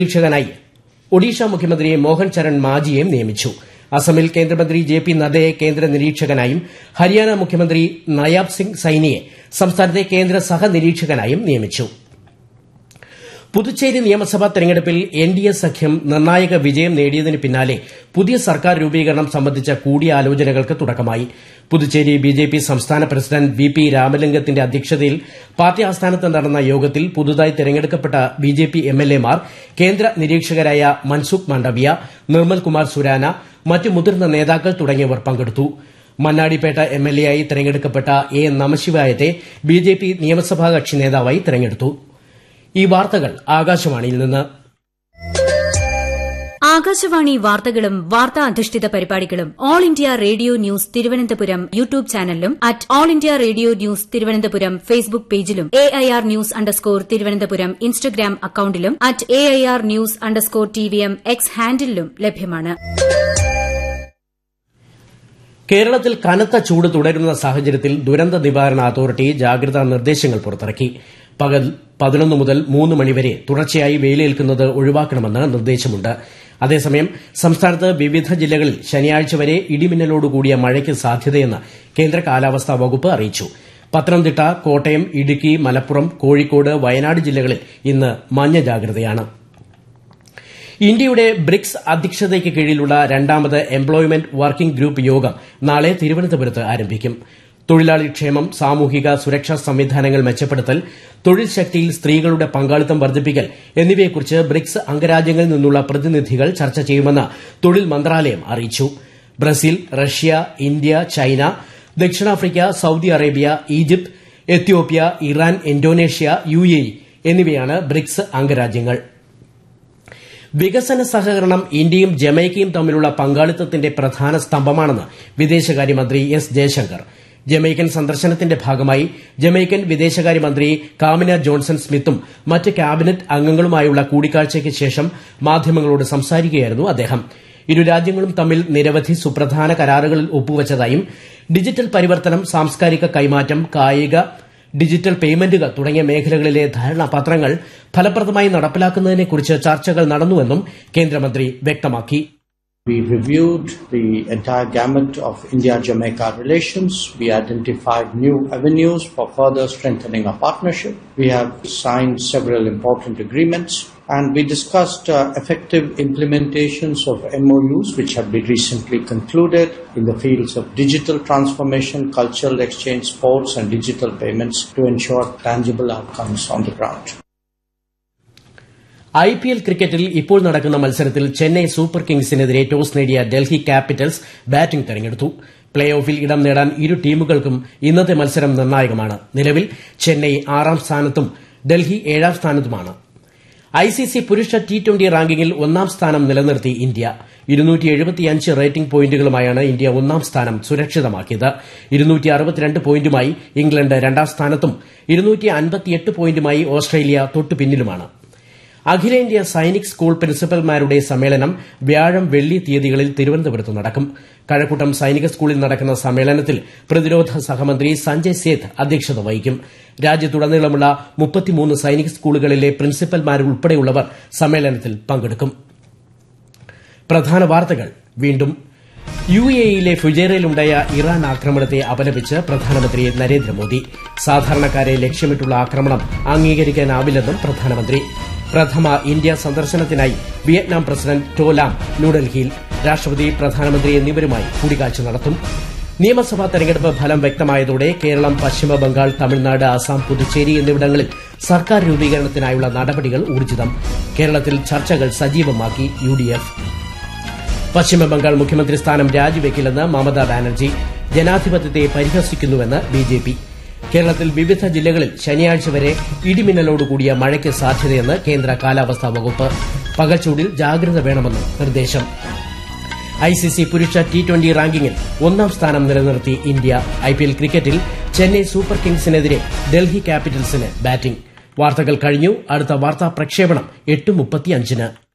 നിരീക്ഷകനായി ഒഡീഷ മുഖ്യമന്ത്രി മോഹൻ ചരൺ മാജിയെ നിയമിച്ചു അസമിൽ കേന്ദ്രമന്ത്രി ജെ പി നദ്ദയെ കേന്ദ്ര നിരീക്ഷകനായും ഹരിയാന മുഖ്യമന്ത്രി നയാബ് സിംഗ് സൈനിയെ സംസ്ഥാനത്തെ കേന്ദ്ര സഹനിരീക്ഷകനായും നിയമിച്ചു പുതുച്ചേരി നിയമസഭാ തെരഞ്ഞെടുപ്പിൽ എൻ ഡി എ സഖ്യം നിർണായക വിജയം നേടിയതിന് പിന്നാലെ പുതിയ സർക്കാർ രൂപീകരണം സംബന്ധിച്ച കൂടിയാലോചനകൾക്ക് തുടക്കമായി പുതുച്ചേരി ബിജെപി സംസ്ഥാന പ്രസിഡന്റ് വി പി രാമലിംഗത്തിന്റെ അധ്യക്ഷതയിൽ പാർട്ടി ആസ്ഥാനത്ത് നടന്ന യോഗത്തിൽ പുതുതായി തെരഞ്ഞെടുക്കപ്പെട്ട ബിജെപി എംഎൽഎമാർ കേന്ദ്ര നിരീക്ഷകരായ മൻസുഖ് മാണ്ഡവ്യ നിർമ്മൽ കുമാർ സുരാന മറ്റ് മുതിർന്ന നേതാക്കൾ തുടങ്ങിയവർ പങ്കെടുത്തു മണ്ണാടിപ്പേട്ട എംഎൽഎയായി തെരഞ്ഞെടുക്കപ്പെട്ട എ നമശിവായത്തെ ബിജെപി നിയമസഭാ കക്ഷി നേതാവായി തെരഞ്ഞെടുത്തു ഈ വാർത്തകൾ ആകാശവാണിയിൽ നിന്ന് ആകാശവാണി വാർത്തകളും വാർത്താ അധിഷ്ഠിത പരിപാടികളും All India Radio News Thiruvananthapuram YouTube ചാനലിലും at All India Radio News Thiruvananthapuram Facebook പേജിലും A I R news underscore Thiruvananthapuram Instagram അക്കൌണ്ടിലും at A I R news underscore T V M X ഹാൻഡിലും ലഭ്യമാണ് കേരളത്തിൽ കനത്ത ചൂട് തുടരുന്ന സാഹചര്യത്തിൽ ദുരന്ത നിവാരണ അതോറിറ്റി ജാഗ്രതാ നിർദ്ദേശങ്ങൾ പുറത്തിറക്കി പകൽ പതിനൊന്ന് മുതൽ മൂന്ന് മണിവരെ തുടർച്ചയായി വെയിലേൽക്കുന്നത് ഒഴിവാക്കണമെന്ന് നിർദ്ദേശമുണ്ട് അതേസമയം സംസ്ഥാനത്ത് വിവിധ ജില്ലകളിൽ ശനിയാഴ്ച വരെ ഇടിമിന്നലോടുകൂടിയ മഴയ്ക്ക് സാധ്യതയെന്ന് കേന്ദ്ര കാലാവസ്ഥാ വകുപ്പ് അറിയിച്ചു പത്തനംതിട്ട കോട്ടയം ഇടുക്കി മലപ്പുറം കോഴിക്കോട് വയനാട് ജില്ലകളിൽ ഇന്ന് മഞ്ഞ ജാഗ്രതയാണ് ഇന്ത്യയുടെ ബ്രിക്സ് അധ്യക്ഷതയ്ക്ക് കീഴിലുള്ള രണ്ടാമത് എംപ്ലോയ്മെന്റ് വർക്കിംഗ് ഗ്രൂപ്പ് യോഗം നാളെ തിരുവനന്തപുരത്ത് ആരംഭിക്കും തൊഴിലാളി ക്ഷേമം സാമൂഹിക സുരക്ഷാ സംവിധാനങ്ങൾ മെച്ചപ്പെടുത്തൽ തൊഴിൽ ശക്തിയിൽ സ്ത്രീകളുടെ പങ്കാളിത്തം വർദ്ധിപ്പിക്കൽ എന്നിവയെക്കുറിച്ച് ബ്രിക്സ് അംഗരാജ്യങ്ങളിൽ നിന്നുള്ള പ്രതിനിധികൾ ചർച്ച ചെയ്യുമെന്ന് തൊഴിൽ മന്ത്രാലയം അറിയിച്ചു ബ്രസീൽ റഷ്യ ഇന്ത്യ ചൈന ദക്ഷിണാഫ്രിക്ക Saudi Arabia Egypt Ethiopia Iran Indonesia U A എന്നിവയാണ് ബ്രിക്സ് അംഗരാജ്യങ്ങൾ വികസന സഹകരണം ഇന്ത്യയും ജമൈക്കയും തമ്മിലുള്ള പങ്കാളിത്തത്തിന്റെ പ്രധാന സ്തംഭമാണെന്ന് വിദേശകാര്യമന്ത്രി എസ് ജയശങ്കർ ജമൈക്കൻ സന്ദർശനത്തിന്റെ ഭാഗമായി ജമൈക്കൻ വിദേശകാര്യമന്ത്രി കാമിന ജോൺസൺ സ്മിത്തും മറ്റ് ക്യാബിനറ്റ് അംഗങ്ങളുമായുള്ള കൂടിക്കാഴ്ചയ്ക്ക് ശേഷം മാധ്യമങ്ങളോട് സംസാരിക്കുകയായിരുന്നു അദ്ദേഹം ഇരു രാജ്യങ്ങളും തമ്മിൽ നിരവധി സുപ്രധാന കരാറുകളിൽ ഒപ്പുവച്ചതായും ഡിജിറ്റൽ പരിവർത്തനം സാംസ്കാരിക കൈമാറ്റം കായിക ഡിജിറ്റൽ പേയ്മെന്റുകൾ തുടങ്ങിയ മേഖലകളിലെ ധാരണാപത്രങ്ങൾ ഫലപ്രദമായി നടപ്പിലാക്കുന്നതിനെക്കുറിച്ച് ചർച്ചകൾ നടന്നുവെന്നും കേന്ദ്രമന്ത്രി വ്യക്തമാക്കി We reviewed the entire gamut of India-Jamaica relations. We identified new avenues for further strengthening our partnership. We have signed several important agreements and we discussed uh, effective implementations of MOUs which have been recently concluded in the fields of digital transformation, cultural exchange, sports and digital payments to ensure tangible outcomes on the ground. I P L ക്രിക്കറ്റിൽ ഇപ്പോൾ നടക്കുന്ന മത്സരത്തിൽ Chennai super കിങ്സിനെതിരെ toss നേടിയ Delhi capitals batting തെരഞ്ഞെടുത്തു play ഓഫിൽ ഇടം നേടാൻ ഇരു ടീമുകൾക്കും ഇന്നത്തെ മത്സരം നിർണായകമാണ് നിലവിൽ ചെന്നൈ ആറാം സ്ഥാനത്തും ഡൽഹി ഏഴാം സ്ഥാനത്തുമാണ് ഐസിസി പുരുഷ ടി ട്വന്റി റാങ്കിങ്ങിൽ ഒന്നാം സ്ഥാനം നിലനിർത്തി ഇന്ത്യ റേറ്റിംഗ് പോയിന്റുകളുമായാണ് ഇന്ത്യ ഒന്നാം സ്ഥാനം സുരക്ഷിതമാക്കിയത് പോയിന്റുമായി ഇംഗ്ലണ്ട് രണ്ടാം സ്ഥാനത്തും പോയിന്റുമായി ഓസ്ട്രേലിയ തൊട്ടുപിന്നിലുമാണ് അഖിലേന്ത്യാ സൈനിക് സ്കൂൾ പ്രിൻസിപ്പൽമാരുടെ സമ്മേളനം വ്യാഴം വെള്ളി തീയതികളിൽ തിരുവനന്തപുരത്ത് നടക്കും കഴക്കൂട്ടം സൈനിക സ്കൂളിൽ നടക്കുന്ന സമ്മേളനത്തിൽ പ്രതിരോധ സഹമന്ത്രി സഞ്ജയ് സേത്ത് അധ്യക്ഷത വഹിക്കും രാജ്യത്തുടനീളമുള്ള മുപ്പത്തിമൂന്ന് സൈനിക സ്കൂളുകളിലെ പ്രിൻസിപ്പൽമാരുൾപ്പെടെയുള്ളവർ സമ്മേളനത്തിൽ പങ്കെടുക്കും പ്രധാന വാർത്തകൾ വീണ്ടും യു എയിലെ ഫുജേറയിലുണ്ടായ ഇറാൻ ആക്രമണത്തെ അപലപിച്ച് പ്രധാനമന്ത്രി നരേന്ദ്രമോദി സാധാരണക്കാരെ ലക്ഷ്യമിട്ടുള്ള ആക്രമണം അംഗീകരിക്കാനാവില്ലെന്നും പ്രധാനമന്ത്രി പ്രഥമ ഇന്ത്യ സന്ദർശനത്തിനായി വിയറ്റ്നാം പ്രസിഡന്റ് ടോലാം ന്യൂഡൽഹിയിൽ രാഷ്ട്രപതി പ്രധാനമന്ത്രി എന്നിവരുമായി കൂടിക്കാഴ്ച നടത്തും നിയമസഭാ തെരഞ്ഞെടുപ്പ് ഫലം വ്യക്തമായതോടെ കേരളം പശ്ചിമ ബംഗാൾ തമിഴ്നാട് അസം പുതുച്ചേരി എന്നിവിടങ്ങളിൽ സർക്കാർ രൂപീകരണത്തിനായുള്ള നടപടികൾ ഊർജിതം കേരളത്തിൽ ചർച്ചകൾ സജീവമാക്കി യു ഡി എഫ് പശ്ചിമബംഗാൾ മുഖ്യമന്ത്രി സ്ഥാനം രാജിവെക്കില്ലെന്ന് മമതാ ബാനർജി ജനാധിപത്യത്തെ പരിഹസിക്കുന്നുവെന്ന് ബിജെപി കേരളത്തിൽ വിവിധ ജില്ലകളിൽ ശനിയാഴ്ച വരെ ഇടിമിന്നലോടുകൂടിയ മഴയ്ക്ക് സാധ്യതയെന്ന് കേന്ദ്ര കാലാവസ്ഥാ വകുപ്പ് പകൽച്ചൂടിൽ ജാഗ്രത വേണമെന്ന് നിർദ്ദേശം ഐസിസി പുരുഷ ടി ട്വന്റി റാങ്കിങ്ങിൽ ഒന്നാം സ്ഥാനം നിലനിർത്തി ഇന്ത്യ ഐപിഎൽ ക്രിക്കറ്റിൽ ചെന്നൈ സൂപ്പർ കിങ്സിനെതിരെ ഡൽഹി ക്യാപിറ്റൽസിന് ബാറ്റിംഗ് വാർത്തകൾ കഴിഞ്ഞു അടുത്ത വാർത്താ പ്രക്ഷേപണം എട്ട് മുപ്പത്തിയഞ്ചിന്